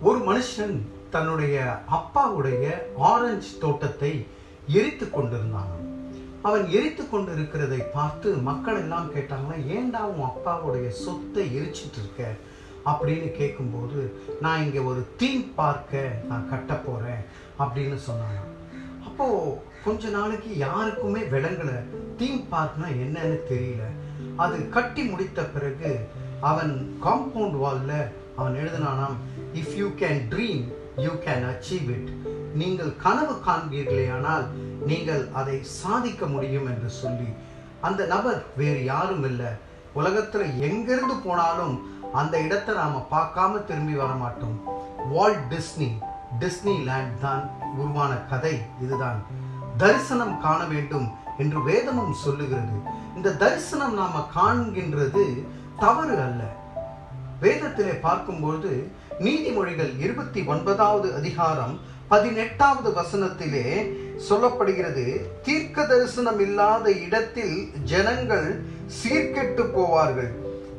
ஒரு மனுஷன் தன்னுடைய அப்பாவுடைய ஆரஞ்சு தோட்டத்தை எரித்து கொண்டிருந்தான் அவன் எரித்து கொண்டு இருக்கிறதை பார்த்து மக்கள் எல்லாம் கேட்டாங்களா ஏன்டா உன் அப்பாவுடைய சொத்தை எரிச்சிட்டு இருக்க அப்படின்னு கேட்கும்போது நான் இங்கே ஒரு தீம் பார்க்க நான் கட்ட போகிறேன் அப்படின்னு சொன்னாங்க அப்போது கொஞ்ச நாளைக்கு யாருக்குமே விளங்கலை தீம் பார்க்னா என்னன்னு தெரியல அது கட்டி முடித்த பிறகு அவன் காம்பவுண்ட் வாலில் அவன் எழுதினானாம் if you can dream you can achieve it நீங்கள் கனவு காண்பீர்களே ஆனால் நீங்கள் அதை சாதிக்க முடியும் என்று சொல்லி அந்த நபர் வேறு யாரும் இல்லை உலகத்தில் எங்கிருந்து போனாலும் அந்த இடத்தை நாம் பார்க்காம திரும்பி வர மாட்டோம் வால்ட் டிஸ்னி டிஸ்னி லேண்ட் தான் உருவான கதை இதுதான் தரிசனம் காண வேண்டும் என்று வேதமும் சொல்லுகிறது இந்த தரிசனம் நாம காண்கின்றது தவறு அல்ல வேதத்திலே பார்க்கும்பொழுது நீதிமொழிகள் இருபத்தி ஒன்பதாவது அதிகாரம் பதினெட்டாவது வசனத்திலே சொல்லப்படுகிறது தீர்க்க தரிசனம் இல்லாத இடத்தில் ஜனங்கள் சீர்கெட்டு போவார்கள்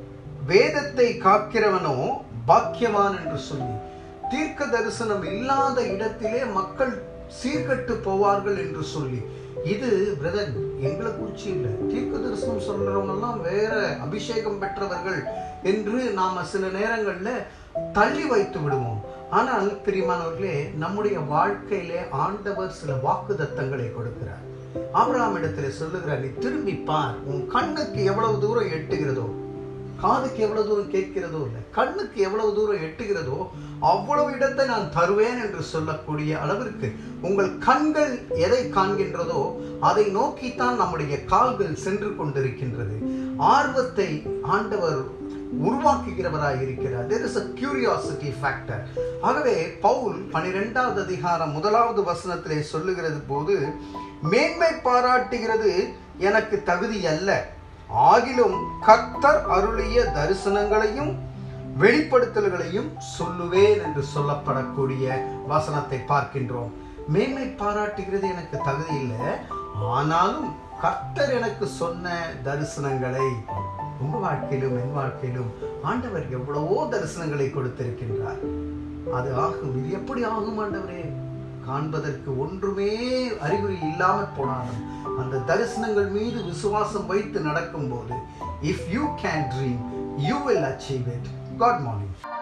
வேதத்தை காக்கிறவனோ பாக்கியவான் என்று சொல்லி தீர்க்க தரிசனம் இல்லாத இடத்திலே மக்கள் சீர்கெட்டு போவார்கள் என்று சொல்லி இது பிரதர் எங்களை குறிச்சு இல்லை தீர்க்க தரிசனம் சொல்றவங்க எல்லாம் வேற அபிஷேகம் பெற்றவர்கள் என்று நாம சில நேரங்கள்ல தள்ளி வைத்து விடுவோம் ஆனால் பிரியமானவர்களே நம்முடைய வாழ்க்கையிலே ஆண்டவர் சில வாக்குதத்தங்களை கொடுக்கிறார் ஆபிரகாம் இடத்துல சொல்லுகிறார் நீ திரும்பி பார் உன் கண்ணுக்கு எவ்வளவு தூரம் எட்டுகிறதோ காதுக்கு எவ்வளவு தூரம் கேட்கிறதோ இல்லை கண்ணுக்கு எவ்வளவு தூரம் எட்டுகிறதோ அவ்வளவு இடத்தை நான் தருவேன் என்று சொல்லக்கூடிய அளவிற்கு உங்கள் கண்கள் எதை காண்கின்றதோ அதை நோக்கித்தான் நம்முடைய கால்கள் சென்று கொண்டிருக்கின்றது ஆர்வத்தை ஆண்டவர் உருவாக்குகிறவராய் இருக்கிறார் there is a curiosity factor ஆகவே பவுல் பனிரெண்டாவது அதிகாரம் முதலாவது வசனத்திலே சொல்லுகிறது போது மேன்மை பாராட்டுகிறது எனக்கு தகுதி அல்ல ஆகிலும் கர்த்தர் அருளிய தரிசனங்களையும் வெளிப்படுத்தல்களையும் சொல்லுவேன் என்று சொல்லப்படக்கூடிய வசனத்தை பார்க்கின்றோம் மேன்மை பாராட்டுகிறது எனக்கு தகுதி இல்லை ஆனாலும் கர்த்தர் எனக்கு சொன்ன தரிசனங்களை உங்க வாழ்க்கையிலும் என் வாழ்க்கையிலும் ஆண்டவர் எவ்வளவோ தரிசனங்களை கொடுத்திருக்கின்றார் அது ஆகும் இது எப்படி ஆகும் ஆண்டவரே காண்பதற்கு ஒன்றுமே அறிகுறி இல்லாமல் போனாலும் அந்த தரிசனங்கள் மீது விசுவாசம் வைத்து நடக்கும்போது if you can dream you will achieve it God morning